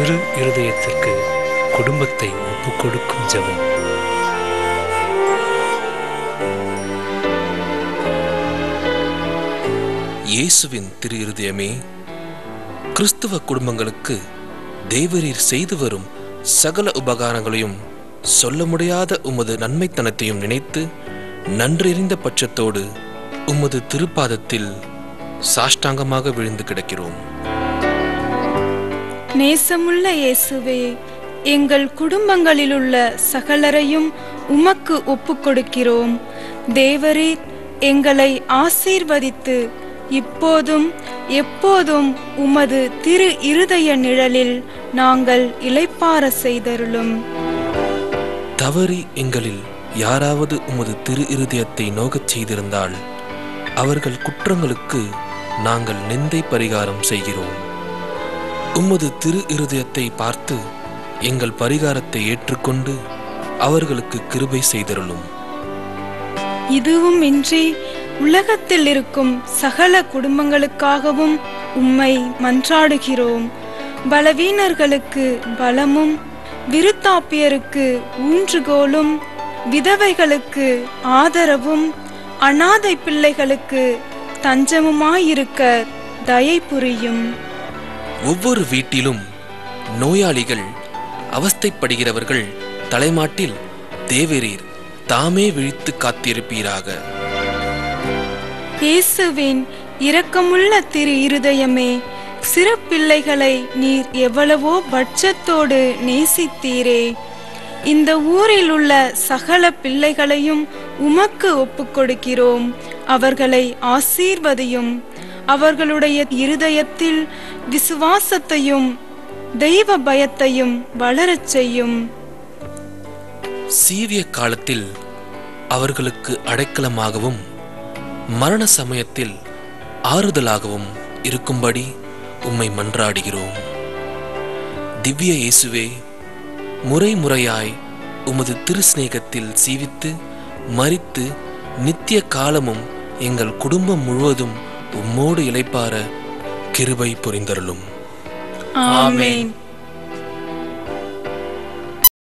திரு இருதயத்திற்கு குடும்பத்தை ஒப்புக் கொடுக்கும் ஜெபம் இயேசுவின் திரு இருதயமே கிறிஸ்துவ குடும்பங்களுக்கு தேவரீர் செய்து வரும் சகல உபகாரங்களையும் சொல்ல முடியாத உமது நன்மைத்தனத்தையும் நினைத்து நன்றறிந்த பட்சத்தோடு உமது திருப்பாதத்தில் சாஷ்டாங்கமாக விழுந்து கிடக்கிறோம் நேசமுள்ள இயேசுவே எங்கள் குடும்பங்களிலுள்ள சகலரையும் உமக்கு ஒப்புக்கொடுக்கிறோம் தேவரீர் எங்களை ஆசீர்வதித்து இப்போதும் எப்போதும் உமது திரு இருதய நிழலில் நாங்கள் இளைப்பார செய்தருளும் தவறி எங்களில் யாராவது உமது திரு இருதயத்தை நோகச் செய்திருந்தால் அவர்கள் குற்றங்களுக்கு நாங்கள் நிந்தை பரிகாரம் செய்கிறோம் உமது திரு இருதயத்தை பார்த்து எங்கள் பரிகாரத்தை ஏற்றுக்கொண்டு அவர்களுக்கு கிருபை செய்தருளும் இதுவும் இன்றி உலகத்தில் இருக்கும் சகல குடும்பங்களுக்காகவும் உம்மை மன்றாடுகிறோம் பலவீனர்களுக்கு பலமும் விருத்தாப்பியருக்கு ஊன்றுகோலும் விதவைகளுக்கு ஆதரவும் அனாதை பிள்ளைகளுக்கு தஞ்சமுமாயிருக்க தயை புரியும் ஒவ்வொரு வீட்டிலும் நோயாளிகள் அவஸ்தைப்படுகிறவர்கள் தலைமாட்டில் தேவரீர் தாமே விழித்து காத்திருப்பீராக இயேசுவின் இரக்கமுள்ள திரு இருதயமே சிறு பிள்ளைகளை நீர் எவ்வளவோ பட்சத்தோடு நேசித்தீரே இந்த ஊரில் உள்ள சகல பிள்ளைகளையும் உமக்கு ஒப்புக்கொடுக்கிறோம் அவர்களை ஆசீர்வதியும் அவர்களுடைய இருதயத்தில் விசுவாசத்தையும் தெய்வ பயத்தையும் வளரச் செய்யும் சீவிய காலத்தில் அவர்களுக்கு அடைக்கலமாகவும் மரண சமயத்தில் ஆறுதலாகவும் இருக்கும்படி உம்மை மன்றாடுகிறோம் திவ்ய இயேசுவே முறை முறையாய் உமது திருஸ்நேகத்தில் சீவித்து மரித்து நித்திய காலமும் எங்கள் குடும்பம் முழுவதும் உம்மோடு இளைப்பார கிருபை புரிந்தருளும் ஆமென்